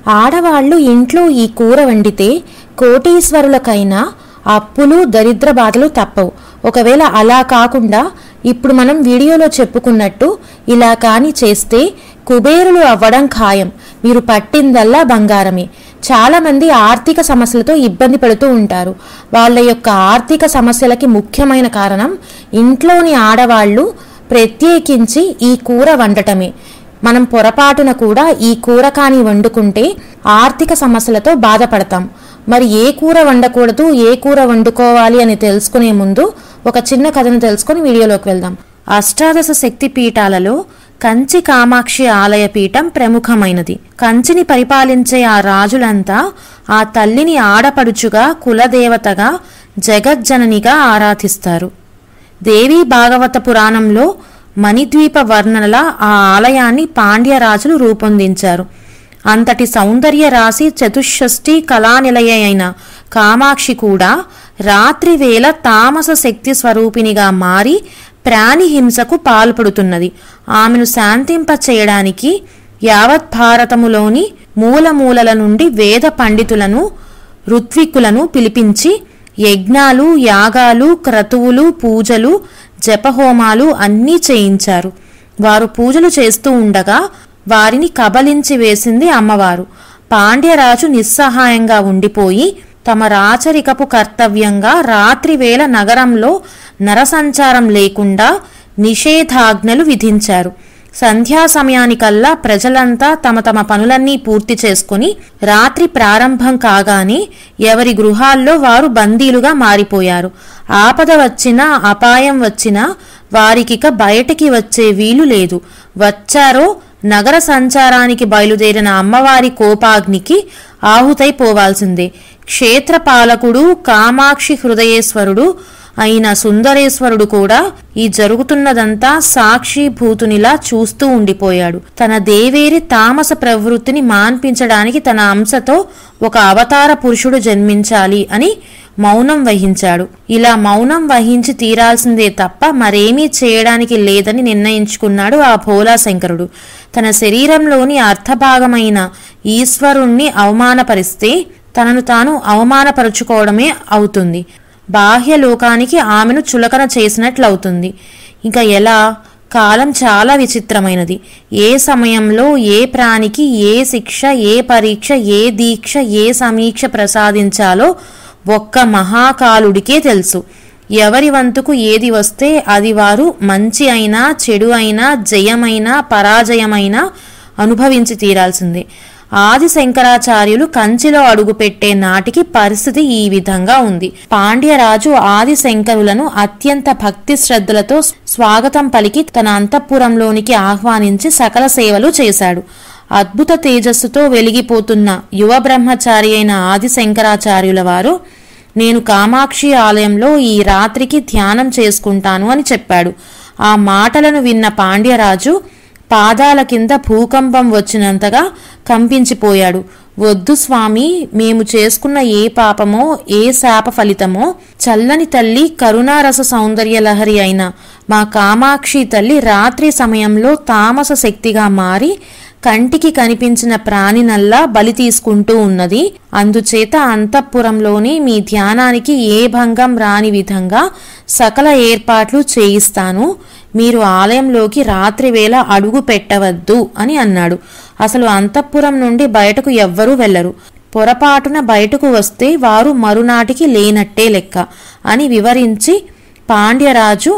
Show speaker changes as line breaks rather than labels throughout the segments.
ఆడవాళ్ళు ఇంట్లో ఈ కూర వండితే కోటీశ్వరులకైనా అప్పులు దరిద్ర బాధలు తప్పవు ఒకవేళ అలా కాకుండా ఇప్పుడు మనం వీడియోలో చెప్పుకున్నట్టు ఇలా కాని చేస్తే కుబేరులు అవ్వడం ఖాయం మీరు పట్టిందల్లా బంగారమే చాలా మంది ఆర్థిక సమస్యలతో ఇబ్బంది పడుతూ ఉంటారు వాళ్ళ యొక్క ఆర్థిక సమస్యలకి ముఖ్యమైన కారణం ఇంట్లోని ఆడవాళ్ళు ప్రత్యేకించి ఈ కూర వండటమే మనం పొరపాటున కూడా ఈ కూర కాని వండుకుంటే ఆర్థిక సమస్యలతో బాధపడతాం మరి ఏ కూర వండకూడదు ఏ కూర వండుకోవాలి అని తెలుసుకునే ముందు ఒక చిన్న కథను తెలుసుకొని వీడియోలోకి వెళ్దాం అష్టాదశ శక్తి పీఠాలలో కంచి కామాక్షి ఆలయ పీఠం ప్రముఖమైనది కంచిని పరిపాలించే ఆ రాజులంతా ఆ తల్లిని ఆడపడుచుగా కులదేవతగా జగజ్జననిగా ఆరాధిస్తారు దేవీ భాగవత పురాణంలో మణిద్వీప వర్ణనల ఆ ఆలయాన్ని పాండ్యరాజులు రూపొందించారు అంతటి సౌందర్య రాశి చతుషష్ఠి కళానిలయ అయిన కామాక్షి కూడా రాత్రి వేళ తామస శక్తి స్వరూపినిగా మారి ప్రాణిహింసకు పాల్పడుతున్నది ఆమెను శాంతింప చేయడానికి యావత్ భారతములోని మూలమూలల నుండి వేద పండితులను ఋత్విక్కులను పిలిపించి యజ్ఞాలు యాగాలు క్రతువులు పూజలు జపహోమాలు అన్నీ చేయించారు వారు పూజలు చేస్తూ ఉండగా వారిని కబలించి వేసింది అమ్మవారు పాండ్యరాజు నిస్సహాయంగా ఉండిపోయి తమ రాచరికపు కర్తవ్యంగా రాత్రివేళ నగరంలో నరసంచారం లేకుండా నిషేధాజ్ఞలు విధించారు సంధ్యా సమయానికల్లా ప్రజలంతా తమ తమ పనులన్నీ పూర్తి చేసుకుని రాత్రి ప్రారంభం కాగానే ఎవరి గృహాల్లో వారు బందీలుగా మారిపోయారు ఆపద వచ్చినా అపాయం వచ్చినా వారికిక బయటికి వచ్చే వీలు లేదు వచ్చారో నగర సంచారానికి బయలుదేరిన అమ్మవారి కోపాగ్నికి ఆహుతైపోవాల్సిందే క్షేత్రపాలకుడు కామాక్షి హృదయేశ్వరుడు అయిన సుందరేశ్వరుడు కూడా ఈ జరుగుతున్నదంతా సాక్షి భూతునిలా చూస్తూ ఉండిపోయాడు తన దేవేరి తామస ప్రవృత్తిని మాన్పించడానికి తన అంశతో ఒక అవతార పురుషుడు జన్మించాలి అని మౌనం వహించాడు ఇలా మౌనం వహించి తీరాల్సిందే తప్ప మరేమీ చేయడానికి లేదని నిర్ణయించుకున్నాడు ఆ భోలాశంకరుడు తన శరీరంలోని అర్థభాగమైన ఈశ్వరుణ్ణి అవమానపరిస్తే తనను తాను అవమానపరుచుకోవడమే అవుతుంది బాహ్య లోకానికి ఆమెను చులకన చేసినట్లవుతుంది ఇంకా ఎలా కాలం చాలా విచిత్రమైనది ఏ సమయంలో ఏ ప్రాణికి ఏ శిక్ష ఏ పరీక్ష ఏ దీక్ష ఏ సమీక్ష ప్రసాదించాలో ఒక్క మహాకాలుడికే తెలుసు ఎవరి వంతుకు ఏది వస్తే అది వారు మంచి అయినా చెడు అయినా జయమైనా పరాజయమైనా అనుభవించి తీరాల్సిందే ఆది శంకరాచార్యులు కంచిలో అడుగుపెట్టే నాటికి పరిస్థితి ఈ విధంగా ఉంది పాండ్యరాజు ఆది శంకరులను అత్యంత భక్తి శ్రద్ధలతో స్వాగతం పలికి తన అంతఃపురంలోనికి ఆహ్వానించి సకల సేవలు చేశాడు అద్భుత తేజస్సుతో వెలిగిపోతున్న యువ బ్రహ్మచారి అయిన ఆది శంకరాచార్యుల వారు నేను కామాక్షి ఆలయంలో ఈ రాత్రికి ధ్యానం చేసుకుంటాను అని చెప్పాడు ఆ మాటలను విన్న పాండ్యరాజు పాదాల కింద భూకంపం వచ్చినంతగా కంపించిపోయాడు వద్దు స్వామి మేము చేసుకున్న ఏ పాపమో ఏ శాప ఫలితమో చల్లని తల్లి కరుణారస సౌందర్య లహరి అయిన మా కామాక్షి తల్లి రాత్రి సమయంలో తామస శక్తిగా మారి కంటికి కనిపించిన ప్రాణినల్లా బలి తీసుకుంటూ ఉన్నది అందుచేత అంతఃపురంలోని మీ ధ్యానానికి ఏ భంగం రాని విధంగా సకల ఏర్పాట్లు చేయిస్తాను మీరు ఆలయంలోకి రాత్రివేళ అడుగు పెట్టవద్దు అని అన్నాడు అసలు అంతఃపురం నుండి బయటకు ఎవ్వరూ వెళ్లరు పొరపాటున బయటకు వస్తే వారు మరునాటికి లేనట్టే లెక్క అని వివరించి పాండ్యరాజు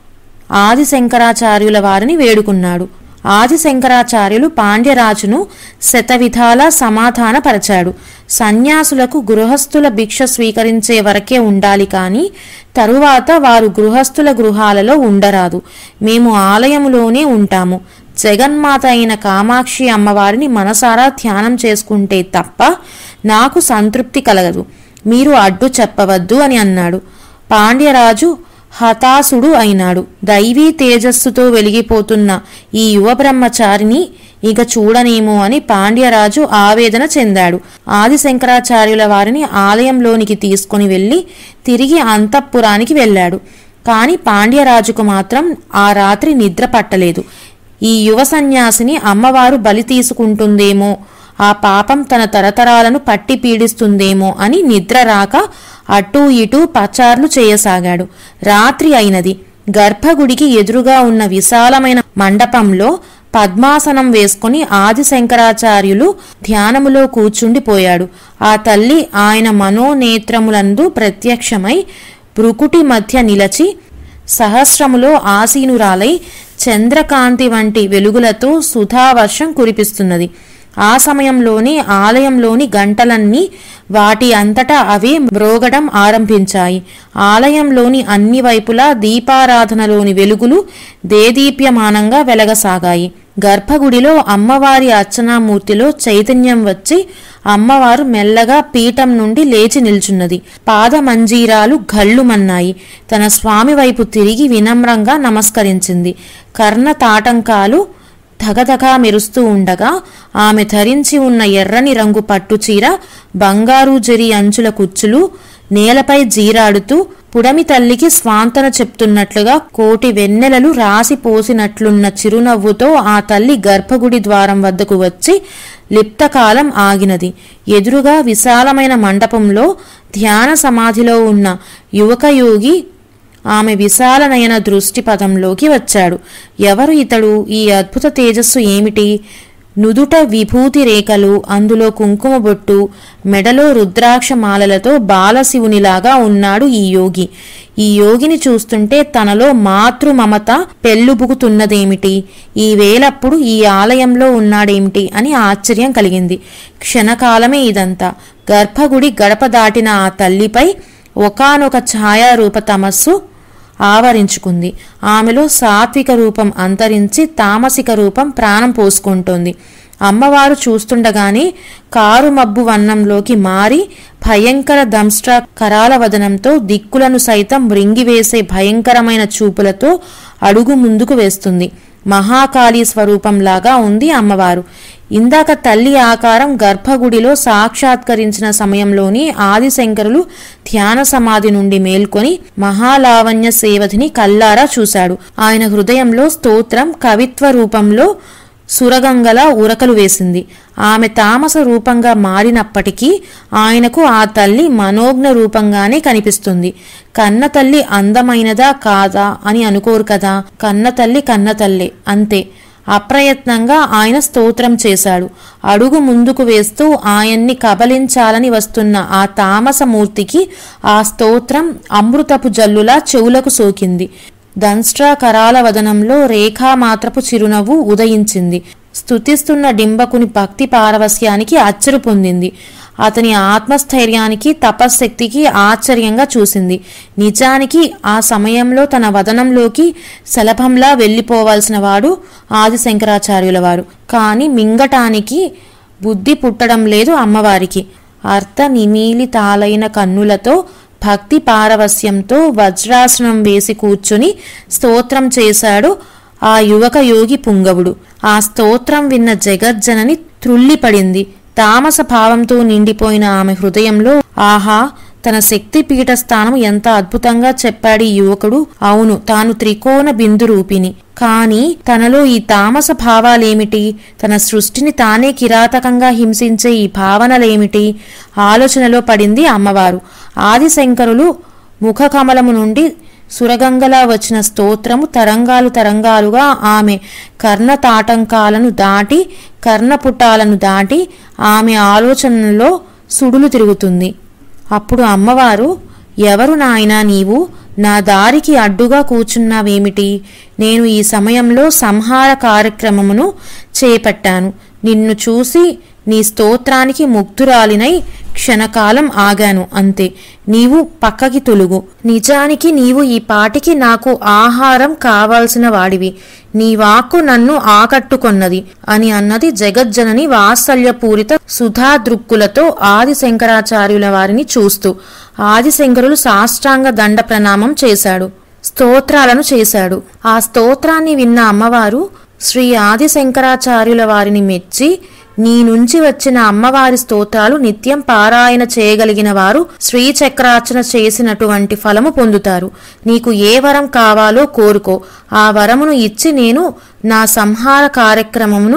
ఆది శంకరాచార్యుల వారిని వేడుకున్నాడు ఆది శంకరాచార్యులు పాండ్యరాజును శతవిధాలా సమాధానపరచాడు సన్యాసులకు గృహస్థుల భిక్ష స్వీకరించే వరకే ఉండాలి కాని తరువాత వారు గృహస్థుల గృహాలలో ఉండరాదు మేము ఆలయములోనే ఉంటాము జగన్మాత అయిన కామాక్షి అమ్మవారిని మనసారా ధ్యానం చేసుకుంటే తప్ప నాకు సంతృప్తి కలగదు మీరు అడ్డు చెప్పవద్దు అని అన్నాడు పాండ్యరాజు హతాశుడు అయినాడు దైవీ తేజస్సుతో వెలిగిపోతున్న ఈ యువ బ్రహ్మచారిని ఇక చూడనేమో అని పాండ్యరాజు ఆవేదన చెందాడు ఆది శంకరాచార్యుల వారిని ఆలయంలోనికి తీసుకుని వెళ్ళి తిరిగి అంతఃపురానికి వెళ్ళాడు కాని పాండ్యరాజుకు మాత్రం ఆ రాత్రి నిద్ర పట్టలేదు ఈ యువ సన్యాసిని అమ్మవారు బలి తీసుకుంటుందేమో ఆ పాపం తన తరతరాలను పట్టి పీడిస్తుందేమో అని నిద్ర రాక అటూ ఇటూ పచార్లు చేయసాగాడు రాత్రి అయినది గర్భగుడికి ఎదురుగా ఉన్న విశాలమైన మండపంలో పద్మాసనం వేసుకుని ఆది శంకరాచార్యులు ధ్యానములో కూర్చుండిపోయాడు ఆ తల్లి ఆయన మనోనేత్రములందు ప్రత్యక్షమై బ్రుకుటి మధ్య నిలచి సహస్రములో ఆసీనురాలై చంద్రకాంతి వంటి వెలుగులతో సుధావర్షం కురిపిస్తున్నది ఆ సమయంలోనే ఆలయంలోని గంటలన్నీ వాటి అంతటా అవే మ్రోగడం ఆరంభించాయి ఆలయంలోని అన్ని వైపులా దీపారాధనలోని వెలుగులు దేదీప్యమానంగా వెలగసాగాయి గర్భగుడిలో అమ్మవారి అర్చనామూర్తిలో చైతన్యం వచ్చి అమ్మవారు మెల్లగా పీఠం నుండి లేచి నిల్చున్నది పాదమంజీరాలు ఘల్లుమన్నాయి తన స్వామి వైపు తిరిగి వినమ్రంగా నమస్కరించింది కర్ణ తాటంకాలు ధగధగా మెరుస్తూ ఉండగా ఆమె ధరించి ఉన్న ఎర్రని రంగు పట్టుచీర బంగారు జరి అంచుల కుచ్చులు నేలపై జీరాడుతూ పుడమి తల్లికి స్వాంతన చెప్తున్నట్లుగా కోటి వెన్నెలలు రాసి పోసినట్లున్న చిరునవ్వుతో ఆ తల్లి గర్భగుడి ద్వారం వద్దకు వచ్చి లిప్తకాలం ఆగినది ఎదురుగా విశాలమైన మండపంలో ధ్యాన సమాధిలో ఉన్న యువకయోగి ఆమె విశాల నయన దృష్టి పదంలోకి వచ్చాడు ఎవరు ఇతడు ఈ అద్భుత తేజస్సు ఏమిటి నుదుట విభూతి రేఖలు అందులో కుంకుమ బొట్టు మెడలో రుద్రాక్ష మాలలతో బాలశివునిలాగా ఉన్నాడు ఈ యోగి ఈ యోగిని చూస్తుంటే తనలో మాతృ మమత పెళ్ళుబుకుతున్నదేమిటి ఈ వేలప్పుడు ఈ ఆలయంలో ఉన్నాడేమిటి అని ఆశ్చర్యం కలిగింది క్షణకాలమే ఇదంతా గర్భగుడి గడప దాటిన ఆ తల్లిపై ఒకానొక ఛాయారూప తమస్సు ఆవరించుకుంది ఆమెలో సాత్విక రూపం అంతరించి తామసిక రూపం ప్రాణం పోసుకుంటోంది అమ్మవారు చూస్తుండగానే కారు మబ్బు వన్నంలోకి మారి భయంకర దంష్ట్ర కరాల వదనంతో దిక్కులను సైతం మృంగివేసే భయంకరమైన చూపులతో అడుగు ముందుకు వేస్తుంది మహాకాళీ స్వరూపంలాగా ఉంది అమ్మవారు ఇందాక తల్లి ఆకారం గర్భగుడిలో సాక్షాత్కరించిన సమయంలోని ఆదిశంకరులు ధ్యాన సమాధి నుండి మేల్కొని మహాలావణ్య సేవధిని కల్లారా చూశాడు ఆయన హృదయంలో స్తోత్రం కవిత్వ రూపంలో సురగంగలా ఉరకలు వేసింది ఆమె తామస రూపంగా మారినప్పటికీ ఆయనకు ఆ తల్లి మనోజ్ఞ రూపంగానే కనిపిస్తుంది కన్న తల్లి అందమైనదా కాదా అని అనుకోరు కదా కన్న తల్లి కన్న తల్లే అంతే అప్రయత్నంగా ఆయన స్తోత్రం చేశాడు అడుగు ముందుకు వేస్తూ ఆయన్ని కబలించాలని వస్తున్న ఆ తామసమూర్తికి ఆ స్తోత్రం అమృతపు జల్లులా చెవులకు సోకింది దంస్ట్రా కరాల వదనంలో రేఖామాత్రపు చిరునవ్వు ఉదయించింది స్తుతిస్తున్న డింబకుని భక్తి పారవస్యానికి అచ్చరు పొందింది అతని ఆత్మస్థైర్యానికి తపశ్శక్తికి ఆశ్చర్యంగా చూసింది నిజానికి ఆ సమయంలో తన వదనంలోకి శలభంలా వెళ్ళిపోవాల్సిన వాడు ఆది శంకరాచార్యుల వారు కాని మింగటానికి బుద్ధి పుట్టడం లేదు అమ్మవారికి అర్థ నిమీలితాలైన కన్నులతో భక్తి పారవస్యంతో వజ్రాసనం వేసి కూర్చుని స్తోత్రం చేశాడు ఆ యువక యోగి పుంగవుడు ఆ స్తోత్రం విన్న జగజ్జనని త్రుళ్ళిపడింది తామస భావంతో నిండిపోయిన ఆమె హృదయంలో ఆహా తన శక్తి పీఠ స్థానం ఎంత అద్భుతంగా చెప్పాడు ఈ యువకుడు అవును తాను త్రికోణ బిందు రూపిణి కాని తనలో ఈ తామస భావాలేమిటి తన సృష్టిని తానే కిరాతకంగా హింసించే ఈ భావనలేమిటి ఆలోచనలో పడింది అమ్మవారు ఆదిశంకరులు ముఖకమలము నుండి సురగంగలా వచ్చిన స్తోత్రము తరంగాలు తరంగాలుగా ఆమె కర్ణతాటంకాలను దాటి కర్ణపుటాలను దాటి ఆమె ఆలోచనలో సుడులు తిరుగుతుంది అప్పుడు అమ్మవారు ఎవరు నాయనా నీవు నా దారికి అడ్డుగా కూర్చున్నావేమిటి నేను ఈ సమయంలో సంహార కార్యక్రమమును చేపట్టాను నిన్ను చూసి నీ స్తోత్రానికి ముగ్ధురాలినై క్షణకాలం ఆగాను అంతే నీవు పక్కకి తొలుగు నిజానికి నీవు ఈ పాటికి నాకు ఆహారం కావాల్సిన వాడివి నీ వాక్కు నన్ను ఆకట్టుకొన్నది అని అన్నది జగజ్జనని వాత్సల్యపూరిత సుధాదృక్కులతో ఆది శంకరాచార్యుల వారిని చూస్తూ ఆదిశంకరులు సాష్టాంగ దండ ప్రణామం చేశాడు స్తోత్రాలను చేశాడు ఆ స్తోత్రాన్ని విన్న అమ్మవారు శ్రీ ఆది శంకరాచార్యుల వారిని మెచ్చి నీ నుంచి వచ్చిన అమ్మవారి స్తోత్రాలు నిత్యం పారాయణ చేయగలిగిన వారు శ్రీచక్రార్చన చేసినటువంటి ఫలము పొందుతారు నీకు ఏ వరం కావాలో కోరుకో ఆ వరమును ఇచ్చి నేను నా సంహార కార్యక్రమమును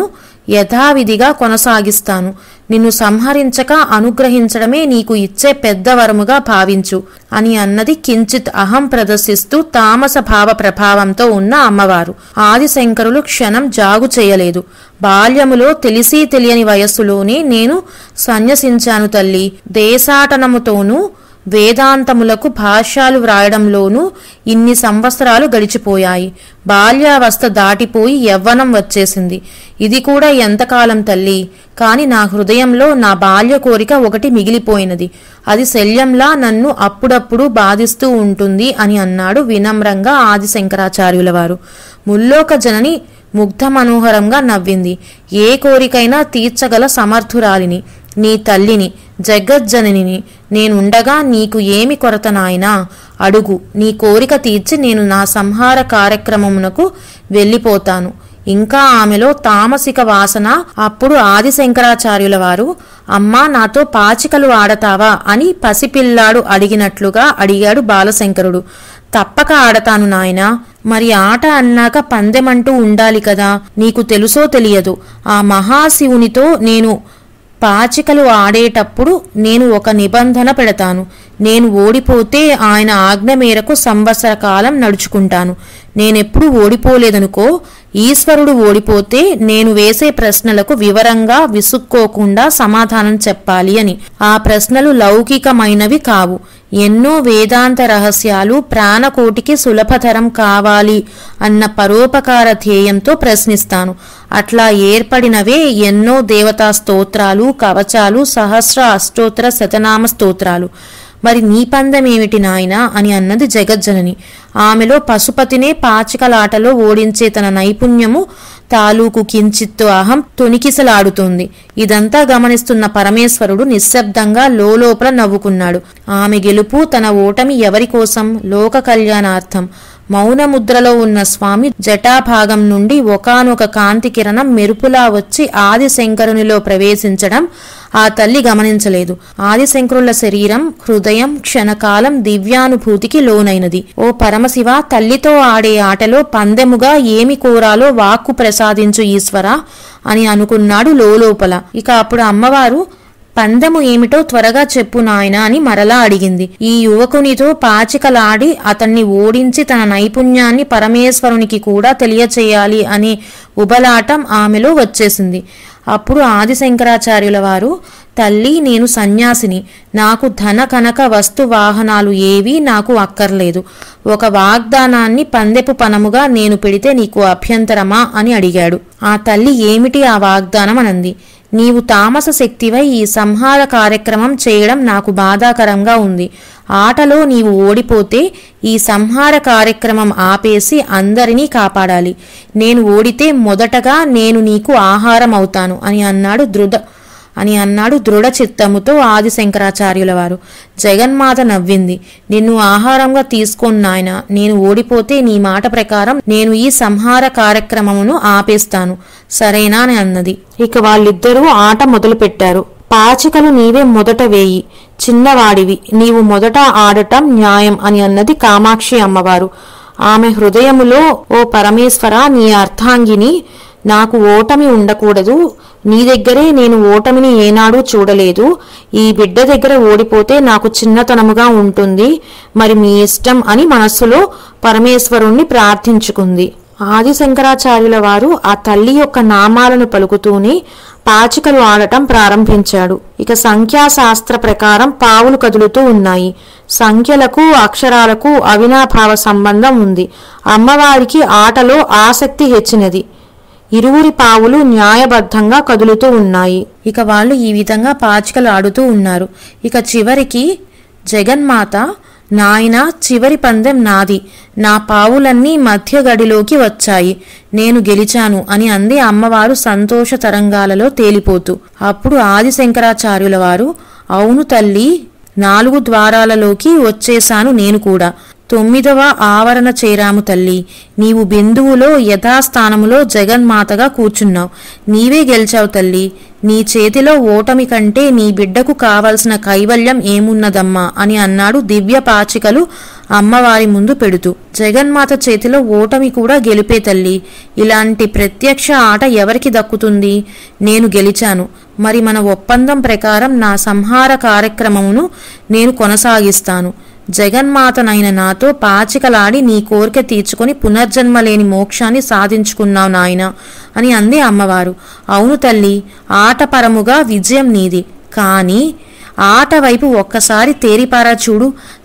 యథావిధిగా కొనసాగిస్తాను నిన్ను సంహరించక అనుగ్రహించడమే నీకు ఇచ్చే పెద్ద వరముగా భావించు అని అన్నది కించిత్ అహం ప్రదర్శిస్తూ తామస భావ ప్రభావంతో ఉన్న అమ్మవారు ఆదిశంకరులు క్షణం జాగు చేయలేదు బాల్యములో తెలిసి తెలియని వయస్సులోనే నేను సన్యసించాను తల్లి దేశాటనముతోనూ వేదాంతములకు భాష్యాలు వ్రాయడంలోనూ ఇన్ని సంవత్సరాలు గడిచిపోయాయి బాల్యావస్థ దాటిపోయి యవ్వనం వచ్చేసింది ఇది కూడా ఎంతకాలం తల్లి కాని నా హృదయంలో నా బాల్య కోరిక ఒకటి మిగిలిపోయినది అది శల్యంలా నన్ను అప్పుడప్పుడు బాధిస్తూ ఉంటుంది అని అన్నాడు వినమ్రంగా ఆదిశంకరాచార్యుల వారు ముల్లోక జనని ముగ్ధ మనోహరంగా నవ్వింది ఏ కోరికైనా తీర్చగల సమర్థురాలిని నీ తల్లిని జగజ్జననిని నేనుండగా నీకు ఏమి కొరత నాయనా అడుగు నీ కోరిక తీర్చి నేను నా సంహార కార్యక్రమమునకు వెళ్ళిపోతాను ఇంకా ఆమెలో తామసిక వాసన అప్పుడు ఆదిశంకరాచార్యుల వారు అమ్మా నాతో పాచికలు ఆడతావా అని పసిపిల్లాడు అడిగినట్లుగా అడిగాడు బాలశంకరుడు తప్పక ఆడతాను నాయనా మరి ఆట అన్నాక పందెమంటూ ఉండాలి కదా నీకు తెలుసో తెలియదు ఆ మహాశివునితో నేను పాచికలు ఆడేటప్పుడు నేను ఒక నిబంధన పెడతాను నేను ఓడిపోతే ఆయన ఆజ్ఞ మేరకు సంవత్సర కాలం నడుచుకుంటాను నేనెప్పుడు ఓడిపోలేదనుకో ఈశ్వరుడు ఓడిపోతే నేను వేసే ప్రశ్నలకు వివరంగా విసుక్కోకుండా సమాధానం చెప్పాలి అని ఆ ప్రశ్నలు లౌకికమైనవి కావు ఎన్నో వేదాంత రహస్యాలు ప్రాణకోటికి సులభతరం కావాలి అన్న పరోపకార ధ్యేయంతో ప్రశ్నిస్తాను అట్లా ఏర్పడినవే ఎన్నో దేవతా స్తోత్రాలు కవచాలు సహస్ర అష్టోత్తర శతనామ స్తోత్రాలు మరి నీ పందమేమిటి నాయనా అని అన్నది జగజ్జనని ఆమెలో పశుపతినే పాచికలాటలో ఓడించే తన నైపుణ్యము తాలూకు కించిత్తు అహం తొనికిసలాడుతోంది ఇదంతా గమనిస్తున్న పరమేశ్వరుడు నిశ్శబ్దంగా లోలోపల నవ్వుకున్నాడు ఆమె గెలుపు తన ఓటమి ఎవరి కోసం లోక కళ్యాణార్థం మౌనముద్రలో ఉన్న స్వామి జటాభాగం నుండి ఒకానొక కాంతి కిరణం మెరుపులా వచ్చి ఆదిశంకరునిలో ప్రవేశించడం ఆ తల్లి గమనించలేదు ఆదిశంకరుల శరీరం హృదయం క్షణకాలం దివ్యానుభూతికి లోనైనది ఓ పరమశివ తల్లితో ఆడే ఆటలో పందెముగా ఏమి కోరాలో వాక్కు ప్రసాదించు ఈశ్వర అని అనుకున్నాడు లోలోపల ఇక అప్పుడు అమ్మవారు పందెము ఏమిటో త్వరగా చెప్పు నాయనా అని మరలా అడిగింది ఈ యువకునితో పాచికలాడి అతన్ని ఓడించి తన నైపుణ్యాన్ని పరమేశ్వరునికి కూడా తెలియచేయాలి అనే ఉబలాటం ఆమెలో వచ్చేసింది అప్పుడు ఆదిశంకరాచార్యుల వారు తల్లి నేను సన్యాసిని నాకు ధన కనక వస్తు వాహనాలు ఏవీ నాకు అక్కర్లేదు ఒక వాగ్దానాన్ని పందెపు పనముగా నేను పెడితే నీకు అభ్యంతరమా అని అడిగాడు ఆ తల్లి ఏమిటి ఆ వాగ్దానం అనంది నీవు తామస శక్తివై ఈ సంహార కార్యక్రమం చేయడం నాకు బాధాకరంగా ఉంది ఆటలో నీవు ఓడిపోతే ఈ సంహార కార్యక్రమం ఆపేసి అందరినీ కాపాడాలి నేను ఓడితే మొదటగా నేను నీకు ఆహారం అవుతాను అని అన్నాడు దృఢ అని అన్నాడు దృఢ చిత్తముతో ఆదిశంకరాచార్యుల వారు జగన్మాత నవ్వింది నిన్ను ఆహారంగా తీసుకొని నాయన నేను ఓడిపోతే నీ మాట ప్రకారం నేను ఈ సంహార కార్యక్రమమును ఆపేస్తాను సరేనా అని అన్నది ఇక వాళ్ళిద్దరూ ఆట మొదలుపెట్టారు పాచికలు నీవే మొదట వేయి చిన్నవాడివి నీవు మొదట ఆడటం న్యాయం అని అన్నది కామాక్షి అమ్మవారు ఆమె హృదయములో ఓ పరమేశ్వర నీ అర్థాంగిని నాకు ఓటమి ఉండకూడదు నీ దగ్గరే నేను ఓటమిని ఏనాడూ చూడలేదు ఈ బిడ్డ దగ్గర ఓడిపోతే నాకు చిన్నతనముగా ఉంటుంది మరి మీ ఇష్టం అని మనస్సులో పరమేశ్వరుణ్ణి ప్రార్థించుకుంది ఆదిశంకరాచార్యుల వారు ఆ తల్లి యొక్క నామాలను పలుకుతూనే పాచికలు ఆడటం ప్రారంభించాడు ఇక సంఖ్యాశాస్త్ర ప్రకారం పావులు కదులుతూ ఉన్నాయి సంఖ్యలకు అక్షరాలకు అవినాభావ సంబంధం ఉంది అమ్మవారికి ఆటలో ఆసక్తి హెచ్చినది ఇరువురి పావులు న్యాయబద్ధంగా కదులుతూ ఉన్నాయి ఇక వాళ్ళు ఈ విధంగా పాచికలు ఆడుతూ ఉన్నారు ఇక చివరికి జగన్మాత నాయన చివరి పందెం నాది నా పావులన్నీ మధ్య గడిలోకి వచ్చాయి నేను గెలిచాను అని అంది అమ్మవారు సంతోష తరంగాలలో తేలిపోతూ అప్పుడు ఆదిశంకరాచార్యుల వారు అవును తల్లి నాలుగు ద్వారాలలోకి వచ్చేశాను నేను కూడా తొమ్మిదవ ఆవరణ చేరాము తల్లి నీవు బిందువులో యథాస్థానములో జగన్మాతగా కూర్చున్నావు నీవే గెలిచావు తల్లి నీ చేతిలో ఓటమి కంటే నీ బిడ్డకు కావలసిన కైవల్యం ఏమున్నదమ్మా అని అన్నాడు దివ్య పాచికలు అమ్మవారి ముందు పెడుతూ జగన్మాత చేతిలో ఓటమి కూడా గెలిపే తల్లి ఇలాంటి ప్రత్యక్ష ఆట ఎవరికి దక్కుతుంది నేను గెలిచాను మరి మన ఒప్పందం ప్రకారం నా సంహార కార్యక్రమమును నేను కొనసాగిస్తాను జగన్మాతనైన నాతో పాచికలాడి నీ కోరిక తీర్చుకొని పునర్జన్మ లేని మోక్షాన్ని సాధించుకున్నావు నాయన అని అంది అమ్మవారు అవును తల్లి ఆటపరముగా విజయం నీది కానీ ఆట వైపు ఒక్కసారి తేరిపారా చూడు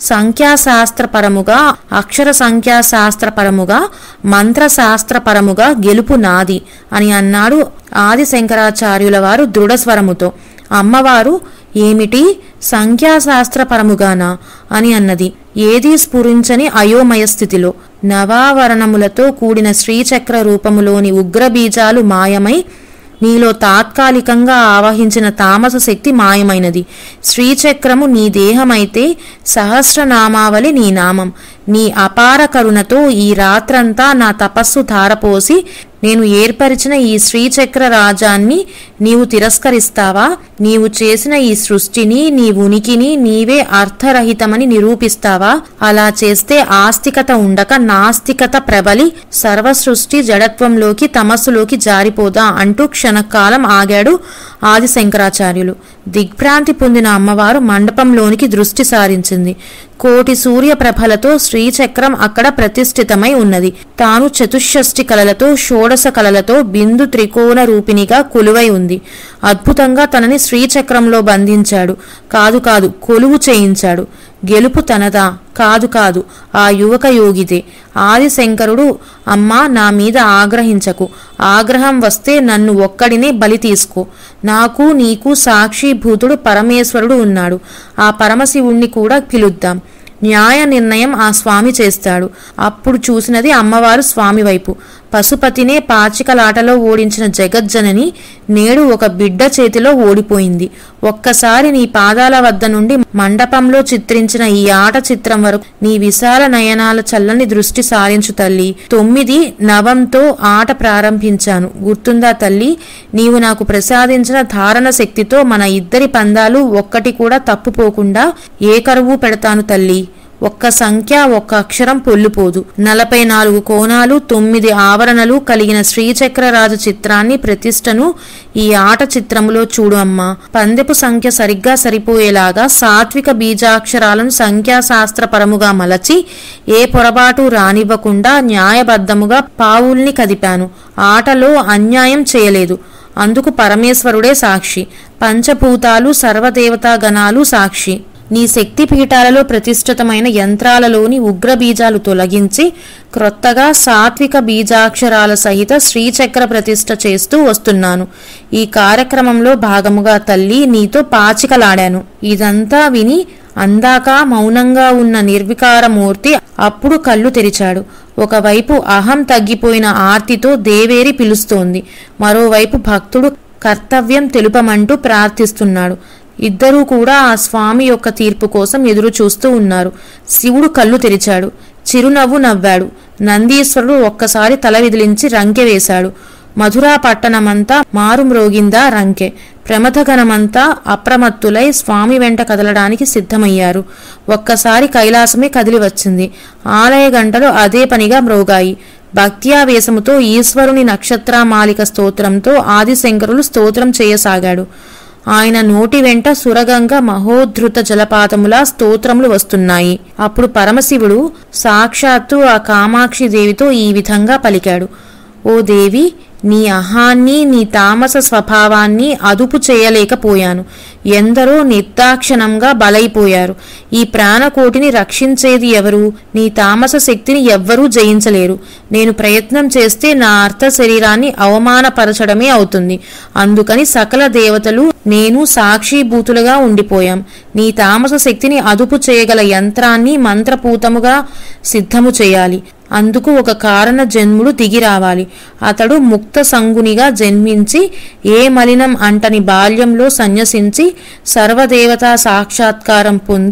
సంఖ్యాశాస్త్రపరముగా అక్షర సంఖ్యాశాస్త్రపరముగా మంత్రశాస్త్రపరముగా గెలుపు నాది అని అన్నాడు ఆది శంకరాచార్యుల వారు దృఢస్వరముతో అమ్మవారు ఏమిటి సంఖ్యాశాస్త్రపరముగానా అని అన్నది ఏదీ స్ఫురించని అయోమయ స్థితిలో నవావరణములతో కూడిన శ్రీచక్ర రూపములోని ఉగ్రబీజాలు మాయమై నీలో తాత్కాలికంగా ఆవహించిన తామస శక్తి మాయమైనది శ్రీచక్రము నీ దేహమైతే సహస్రనామావళి నీ నామం నీ అపార కరుణతో ఈ రాత్రంతా నా తపస్సు ధారపోసి నేను ఏర్పరిచిన ఈ శ్రీచక్ర రాజాన్ని నీవు తిరస్కరిస్తావా నీవు చేసిన ఈ సృష్టిని నీ ఉనికిని నీవే అర్థరహితమని నిరూపిస్తావా అలా చేస్తే ఆస్తికత ఉండక నాస్తికత ప్రబలి సర్వ సృష్టి జడత్వంలోకి తమస్సులోకి జారిపోదా అంటూ క్షణకాలం ఆగాడు ఆది శంకరాచార్యులు దిగ్భ్రాంతి పొందిన అమ్మవారు మండపంలోనికి దృష్టి సారించింది కోటి సూర్యప్రభలతో శ్రీచక్రం అక్కడ ప్రతిష్ఠితమై ఉన్నది తాను చతుషష్టి కలలతో షోడశ కలలతో బిందు త్రికోణ రూపిణిగా కొలువై ఉంది అద్భుతంగా తనని శ్రీచక్రంలో బంధించాడు కాదు కాదు కొలువు చేయించాడు గెలుపు తనదా కాదు కాదు ఆ యువక యోగిదే ఆదిశంకరుడు అమ్మా నా మీద ఆగ్రహించకు ఆగ్రహం వస్తే నన్ను ఒక్కడినే బలి తీసుకో నాకు నీకు సాక్షిభూతుడు పరమేశ్వరుడు ఉన్నాడు ఆ పరమశివుణ్ణి కూడా పిలుద్దాం న్యాయ నిర్ణయం ఆ స్వామి చేస్తాడు అప్పుడు చూసినది అమ్మవారు స్వామి వైపు పశుపతినే పాచికలాటలో ఓడించిన జగజ్జనని నేడు ఒక బిడ్డ చేతిలో ఓడిపోయింది ఒక్కసారి నీ పాదాల వద్ద నుండి మండపంలో చిత్రించిన ఈ ఆట చిత్రం వరకు నీ విశాల నయనాల చల్లని దృష్టి సారించు తల్లి తొమ్మిది నవంతో ఆట ప్రారంభించాను గుర్తుందా తల్లి నీవు నాకు ప్రసాదించిన ధారణ శక్తితో మన ఇద్దరి పందాలు ఒక్కటి కూడా తప్పుపోకుండా ఏ కరువు పెడతాను తల్లి ఒక్క సంఖ్య ఒక్క అక్షరం పొల్లుపోదు నలభై నాలుగు కోణాలు తొమ్మిది ఆవరణలు కలిగిన శ్రీచక్రరాజు చిత్రాన్ని ప్రతిష్టను ఈ ఆట చిత్రములో చూడు అమ్మా పందెపు సంఖ్య సరిగ్గా సరిపోయేలాగా సాత్విక బీజాక్షరాలను సంఖ్యాశాస్త్రపరముగా మలచి ఏ పొరపాటు రానివ్వకుండా న్యాయబద్ధముగా పావుల్ని కదిపాను ఆటలో అన్యాయం చేయలేదు అందుకు పరమేశ్వరుడే సాక్షి పంచభూతాలు సర్వదేవతా గణాలు సాక్షి నీ శక్తి పీఠాలలో ప్రతిష్ఠితమైన యంత్రాలలోని ఉగ్ర బీజాలు తొలగించి క్రొత్తగా సాత్విక బీజాక్షరాల సహిత శ్రీచక్ర ప్రతిష్ఠ చేస్తూ వస్తున్నాను ఈ కార్యక్రమంలో భాగముగా తల్లి నీతో పాచికలాడాను ఇదంతా విని అందాక మౌనంగా ఉన్న నిర్వికారమూర్తి అప్పుడు కళ్ళు తెరిచాడు ఒకవైపు అహం తగ్గిపోయిన ఆర్తితో దేవేరి పిలుస్తోంది మరోవైపు భక్తుడు కర్తవ్యం తెలుపమంటూ ప్రార్థిస్తున్నాడు ఇద్దరూ కూడా ఆ స్వామి యొక్క తీర్పు కోసం ఎదురు చూస్తూ ఉన్నారు శివుడు కళ్ళు తెరిచాడు చిరునవ్వు నవ్వాడు నందీశ్వరుడు ఒక్కసారి తల విదిలించి రంకె వేశాడు మధురా పట్టణమంతా మారుమ్రోగిందా రంకె ప్రమథగణమంతా అప్రమత్తులై స్వామి వెంట కదలడానికి సిద్ధమయ్యారు ఒక్కసారి కైలాసమే కదిలి వచ్చింది ఆలయ గంటలు అదే పనిగా మ్రోగాయి భక్త్యావేశముతో ఈశ్వరుని నక్షత్రమాలిక స్తోత్రంతో ఆదిశంకరులు స్తోత్రం చేయసాగాడు ఆయన నోటి వెంట సురగంగ మహోద్ధృత జలపాతములా స్తోత్రములు వస్తున్నాయి అప్పుడు పరమశివుడు సాక్షాత్తు ఆ కామాక్షి దేవితో ఈ విధంగా పలికాడు ఓ దేవి నీ అహాన్ని నీ తామస స్వభావాన్ని అదుపు చేయలేకపోయాను ఎందరో నిర్దాక్షణంగా బలైపోయారు ఈ ప్రాణకోటిని రక్షించేది ఎవరు నీ తామస శక్తిని ఎవ్వరూ జయించలేరు నేను ప్రయత్నం చేస్తే నా అర్థ శరీరాన్ని అవమానపరచడమే అవుతుంది అందుకని సకల దేవతలు నేను సాక్షిభూతులుగా ఉండిపోయాం నీ తామస శక్తిని అదుపు చేయగల యంత్రాన్ని మంత్రపూతముగా సిద్ధము చేయాలి అందుకు ఒక కారణ జన్ముడు దిగి రావాలి అతడు ముక్త సంగునిగా జన్మించి ఏ మలినం అంటని బాల్యంలో సన్యసించి సర్వదేవతా సాక్షాత్కారం పొంది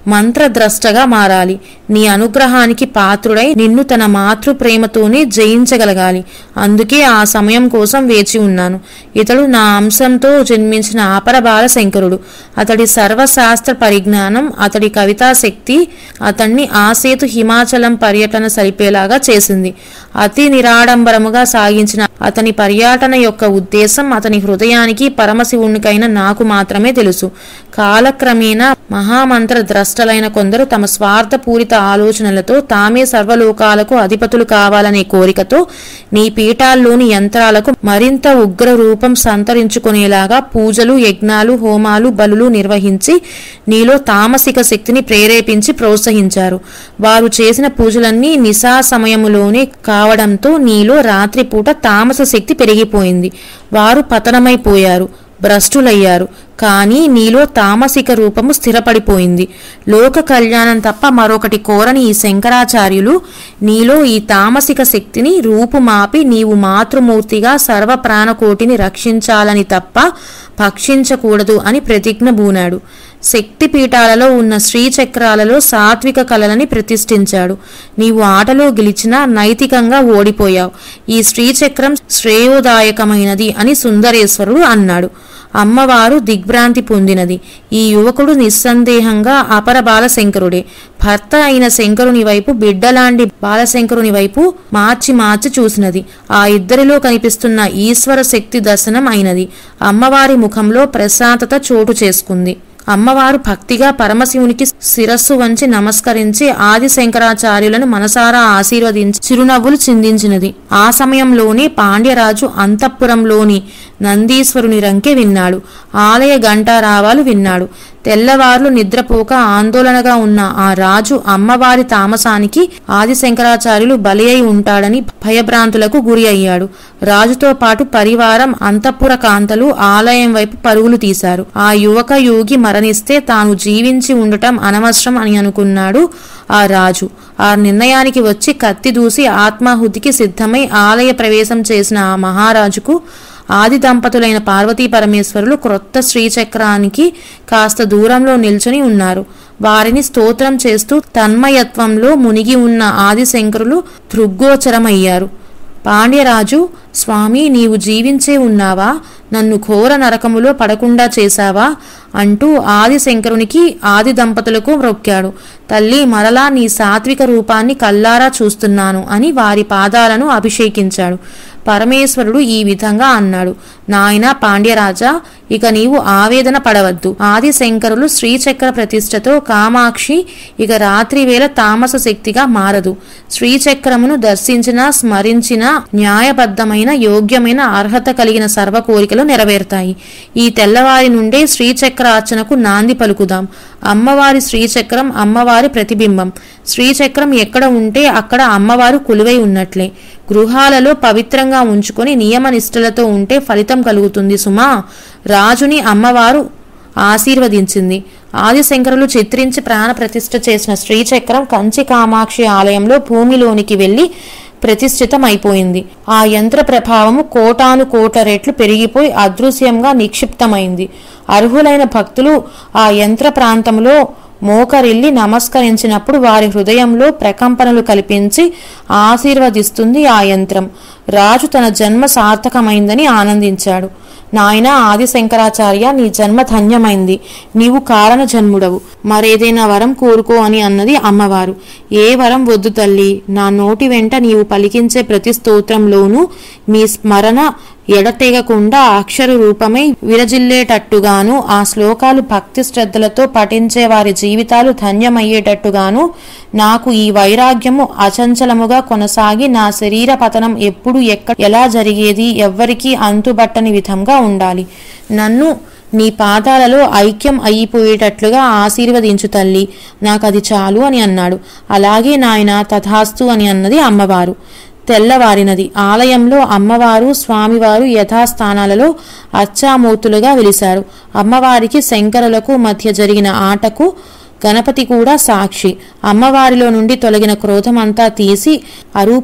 మంత్రద్రష్టగా మారాలి నీ అనుగ్రహానికి పాత్రుడై నిన్ను తన మాతృ ప్రేమతోనే జయించగలగాలి అందుకే ఆ సమయం కోసం వేచి ఉన్నాను ఇతడు నా అంశంతో జన్మించిన ఆపర బాలశంకరుడు అతడి సర్వశాస్త్ర పరిజ్ఞానం అతడి కవితా శక్తి అతన్ని ఆసేతు హిమాచలం పర్యటన సరిపేలాగా చేసింది అతి నిరాడంబరముగా సాగించిన అతని పర్యటన యొక్క ఉద్దేశం అతని హృదయానికి పరమశివునికైన నాకు మాత్రమే తెలుసు కాలక్రమేణా మహామంత్ర ద్రష్టలైన కొందరు తమ స్వార్థపూరిత ఆలోచనలతో తామే సర్వలోకాలకు అధిపతులు కావాలనే కోరికతో నీ పీఠాల్లోని యంత్రాలకు మరింత ఉగ్ర రూపం సంతరించుకునేలాగా పూజలు యజ్ఞాలు హోమాలు బలులు నిర్వహించి నీలో తామసిక శక్తిని ప్రేరేపించి ప్రోత్సహించారు వారు చేసిన పూజలన్నీ నిశా సమయములోనే కావడంతో నీలో రాత్రిపూట తామస శక్తి పెరిగిపోయింది వారు పతనమైపోయారు భ్రష్టులయ్యారు కానీ నీలో తామసిక రూపము స్థిరపడిపోయింది లోక కళ్యాణం తప్ప మరొకటి కోరని ఈ శంకరాచార్యులు నీలో ఈ తామసిక శక్తిని రూపుమాపి నీవు మాతృమూర్తిగా సర్వ ప్రాణకోటిని రక్షించాలని తప్ప భక్షించకూడదు అని ప్రతిజ్ఞ బూనాడు శక్తి పీఠాలలో ఉన్న శ్రీచక్రాలలో సాత్విక కళలని ప్రతిష్ఠించాడు నీవు ఆటలో గెలిచినా నైతికంగా ఓడిపోయావు ఈ శ్రీచక్రం శ్రేయోదాయకమైనది అని సుందరేశ్వరుడు అన్నాడు అమ్మవారు దిగ్భ్రాంతి పొందినది ఈ యువకుడు నిస్సందేహంగా అపర బాలశంకరుడే భర్త అయిన శంకరుని వైపు బిడ్డలాంటి బాలశంకరుని వైపు మార్చి మార్చి చూసినది ఆ ఇద్దరిలో కనిపిస్తున్న ఈశ్వర శక్తి దర్శనం అయినది అమ్మవారి ముఖంలో ప్రశాంతత చోటు చేసుకుంది అమ్మవారు భక్తిగా పరమశివునికి శిరస్సు వంచి నమస్కరించి ఆది శంకరాచార్యులను మనసారా ఆశీర్వదించి చిరునవ్వులు చిందించినది ఆ సమయంలోనే పాండ్యరాజు అంతఃపురంలోని నందీశ్వరుని రంకె విన్నాడు ఆలయ గంటారావాలు విన్నాడు తెల్లవార్లు నిద్రపోక ఆందోళనగా ఉన్న ఆ రాజు అమ్మవారి తామసానికి ఆది శంకరాచార్యులు బలి అయి ఉంటాడని భయభ్రాంతులకు గురి అయ్యాడు రాజుతో పాటు పరివారం అంతఃపుర కాంతలు ఆలయం వైపు పరుగులు తీశారు ఆ యువక యోగి మరణిస్తే తాను జీవించి ఉండటం అనవసరం అని అనుకున్నాడు ఆ రాజు ఆ నిర్ణయానికి వచ్చి కత్తి దూసి ఆత్మాహుతికి సిద్ధమై ఆలయ ప్రవేశం చేసిన ఆ మహారాజుకు ఆది దంపతులైన పార్వతీ పరమేశ్వరులు క్రొత్త శ్రీచక్రానికి కాస్త దూరంలో నిల్చుని ఉన్నారు వారిని స్తోత్రం చేస్తూ తన్మయత్వంలో మునిగి ఉన్న ఆదిశంకరులు దృగ్గోచరమయ్యారు పాండ్యరాజు స్వామి నీవు జీవించే ఉన్నావా నన్ను ఘోర నరకములో పడకుండా చేశావా అంటూ ఆదిశంకరునికి ఆది దంపతులకు మొక్కాడు తల్లి మరలా నీ సాత్విక రూపాన్ని కల్లారా చూస్తున్నాను అని వారి పాదాలను అభిషేకించాడు పరమేశ్వరుడు ఈ విధంగా అన్నాడు నాయన పాండ్యరాజా ఇక నీవు ఆవేదన పడవద్దు ఆది శంకరులు శ్రీచక్ర ప్రతిష్టతో కామాక్షి ఇక రాత్రి వేళ తామస శక్తిగా మారదు శ్రీచక్రమును దర్శించిన స్మరించిన న్యాయబద్ధమైన యోగ్యమైన అర్హత కలిగిన సర్వ కోరికలు నెరవేరుతాయి ఈ తెల్లవారి నుండే శ్రీచక్రార్చనకు నాంది పలుకుదాం అమ్మవారి శ్రీచక్రం అమ్మవారి ప్రతిబింబం శ్రీచక్రం ఎక్కడ ఉంటే అక్కడ అమ్మవారు కొలువై ఉన్నట్లే గృహాలలో పవిత్రంగా ఉంచుకొని నియమ నిష్ఠలతో ఉంటే ఫలితం కలుగుతుంది సుమా రాజుని అమ్మవారు ఆశీర్వదించింది ఆదిశంకరులు చిత్రించి ప్రాణ ప్రతిష్ఠ చేసిన శ్రీచక్రం కంచి కామాక్షి ఆలయంలో భూమిలోనికి వెళ్లి ప్రతిష్ఠితమైపోయింది ఆ యంత్ర ప్రభావము కోటాను కోట్ల రెట్లు పెరిగిపోయి అదృశ్యంగా నిక్షిప్తమైంది అర్హులైన భక్తులు ఆ యంత్ర ప్రాంతంలో మోకరిల్లి నమస్కరించినప్పుడు వారి హృదయంలో ప్రకంపనలు కల్పించి ఆశీర్వదిస్తుంది ఆ యంత్రం రాజు తన జన్మ సార్థకమైందని ఆనందించాడు నాయన ఆది శంకరాచార్య నీ జన్మ ధన్యమైంది నీవు కారణ జన్ముడవు మరేదైనా వరం కోరుకో అని అన్నది అమ్మవారు ఏ వరం వద్దు తల్లి నా నోటి వెంట నీవు పలికించే ప్రతి స్తోత్రంలోనూ మీ స్మరణ ఎడతెగకుండా అక్షర రూపమై విరజిల్లేటట్టుగాను ఆ శ్లోకాలు భక్తి శ్రద్ధలతో పఠించే వారి జీవితాలు ధన్యమయ్యేటట్టుగాను నాకు ఈ వైరాగ్యము అచంచలముగా కొనసాగి నా శరీర పతనం ఎప్పుడు ఎక్కడ ఎలా జరిగేది ఎవ్వరికీ అంతుబట్టని విధంగా ఉండాలి నన్ను నీ పాదాలలో ఐక్యం అయిపోయేటట్లుగా ఆశీర్వదించు తల్లి నాకు అది చాలు అని అన్నాడు అలాగే నాయన తథాస్తు అని అన్నది అమ్మవారు తెల్లవారినది ఆలయంలో అమ్మవారు స్వామివారు యథాస్థానాలలో అచ్చామూర్తులుగా వెలిశారు అమ్మవారికి శంకరులకు మధ్య జరిగిన ఆటకు గణపతి కూడా సాక్షి అమ్మవారిలో నుండి తొలగిన క్రోధమంతా తీసి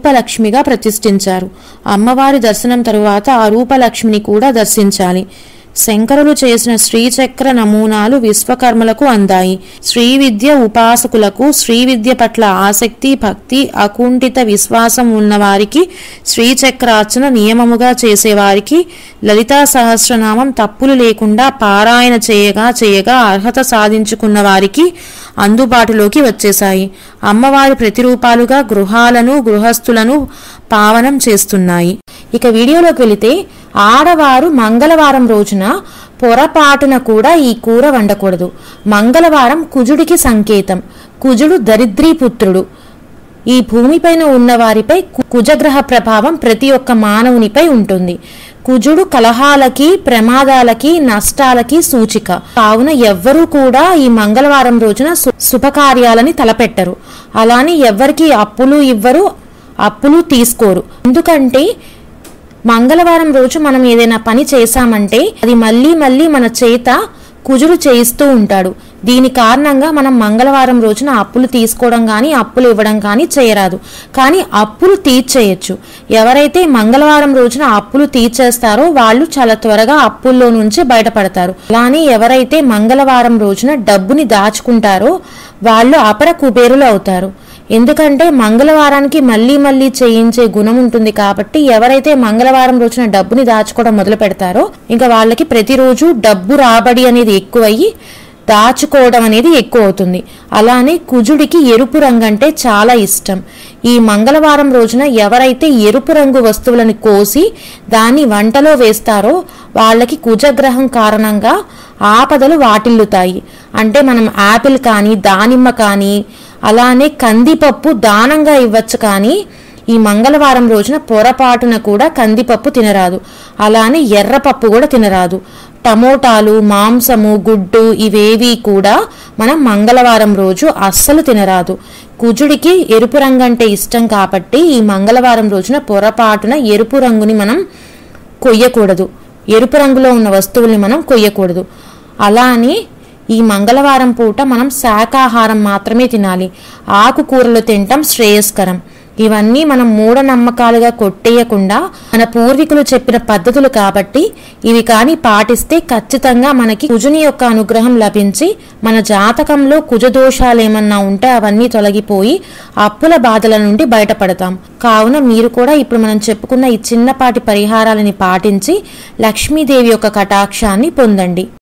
అరూపలక్ష్మిగా ప్రతిష్ఠించారు అమ్మవారి దర్శనం తరువాత అరూపలక్ష్మిని కూడా దర్శించాలి శంకరులు చేసిన శ్రీచక్ర నమూనాలు విశ్వకర్మలకు అందాయి శ్రీ విద్య ఉపాసకులకు శ్రీ విద్య పట్ల ఆసక్తి భక్తి అకుంఠిత విశ్వాసం ఉన్నవారికి శ్రీచక్రార్చన నియమముగా చేసేవారికి లలితా సహస్రనామం తప్పులు లేకుండా పారాయణ చేయగా చేయగా అర్హత సాధించుకున్న వారికి అందుబాటులోకి వచ్చేశాయి అమ్మవారి ప్రతిరూపాలుగా గృహాలను గృహస్థులను పావనం చేస్తున్నాయి ఇక వీడియోలోకి వెళితే ఆడవారు మంగళవారం రోజున పొరపాటున కూడా ఈ కూర వండకూడదు మంగళవారం కుజుడికి సంకేతం కుజుడు దరిద్రీపుత్రుడు ఈ భూమిపైన ఉన్న వారిపై కు- కుజగ్రహ ప్రభావం ప్రతి ఒక్క మానవునిపై ఉంటుంది కుజుడు కలహాలకి ప్రమాదాలకి నష్టాలకి సూచిక కావున ఎవ్వరూ కూడా ఈ మంగళవారం రోజున సు- శుభకార్యాలని తలపెట్టరు అలానే ఎవ్వరికి అప్పులు ఇవ్వరు అప్పులు తీసుకోరు ఎందుకంటే మంగళవారం రోజు మనం ఏదైనా పని చేశామంటే అది మళ్ళీ మళ్ళీ మన చేత కుజుడు చేయిస్తూ ఉంటాడు దీని కారణంగా మనం మంగళవారం రోజున అప్పులు తీసుకోవడం కానీ అప్పులు ఇవ్వడం కానీ చేయరాదు కానీ అప్పులు తీర్చేయచ్చు ఎవరైతే మంగళవారం రోజున అప్పులు తీర్చేస్తారో వాళ్ళు చాలా త్వరగా అప్పుల్లో నుంచి బయటపడతారు అలానే ఎవరైతే మంగళవారం రోజున డబ్బుని దాచుకుంటారో వాళ్ళు అపర కుబేరులు అవుతారు ఎందుకంటే మంగళవారానికి మళ్ళీ మళ్ళీ చేయించే గుణం ఉంటుంది కాబట్టి ఎవరైతే మంగళవారం రోజున డబ్బుని దాచుకోవడం మొదలు పెడతారో ఇంకా వాళ్ళకి ప్రతిరోజు డబ్బు రాబడి అనేది ఎక్కువయ్యి దాచుకోవడం అనేది ఎక్కువ అవుతుంది అలానే కుజుడికి ఎరుపు రంగు అంటే చాలా ఇష్టం ఈ మంగళవారం రోజున ఎవరైతే ఎరుపు రంగు వస్తువులను కోసి దాన్ని వంటలో వేస్తారో వాళ్ళకి కుజగ్రహం కారణంగా ఆపదలు వాటిల్లుతాయి అంటే మనం యాపిల్ కానీ దానిమ్మ కానీ అలానే కందిపప్పు దానంగా ఇవ్వచ్చు కానీ ఈ మంగళవారం రోజున పొరపాటున కూడా కందిపప్పు తినరాదు అలానే ఎర్రపప్పు కూడా తినరాదు టమోటాలు మాంసము గుడ్డు ఇవేవి కూడా మనం మంగళవారం రోజు అస్సలు తినరాదు కుజుడికి ఎరుపు రంగు అంటే ఇష్టం కాబట్టి ఈ మంగళవారం రోజున పొరపాటున ఎరుపు రంగుని మనం కొయ్యకూడదు ఎరుపు రంగులో ఉన్న వస్తువుల్ని మనం కొయ్యకూడదు అలానే ఈ మంగళవారం పూట మనం శాకాహారం మాత్రమే తినాలి ఆకుకూరలు తినటం శ్రేయస్కరం ఇవన్నీ మనం మూఢనమ్మకాలుగా కొట్టేయకుండా మన పూర్వీకులు చెప్పిన పద్ధతులు కాబట్టి ఇవి కానీ పాటిస్తే ఖచ్చితంగా మనకి కుజుని యొక్క అనుగ్రహం లభించి మన జాతకంలో కుజ దోషాలు ఏమన్నా ఉంటే అవన్నీ తొలగిపోయి అప్పుల బాధల నుండి బయటపడతాం కావున మీరు కూడా ఇప్పుడు మనం చెప్పుకున్న ఈ చిన్నపాటి పరిహారాలని పాటించి లక్ష్మీదేవి యొక్క కటాక్షాన్ని పొందండి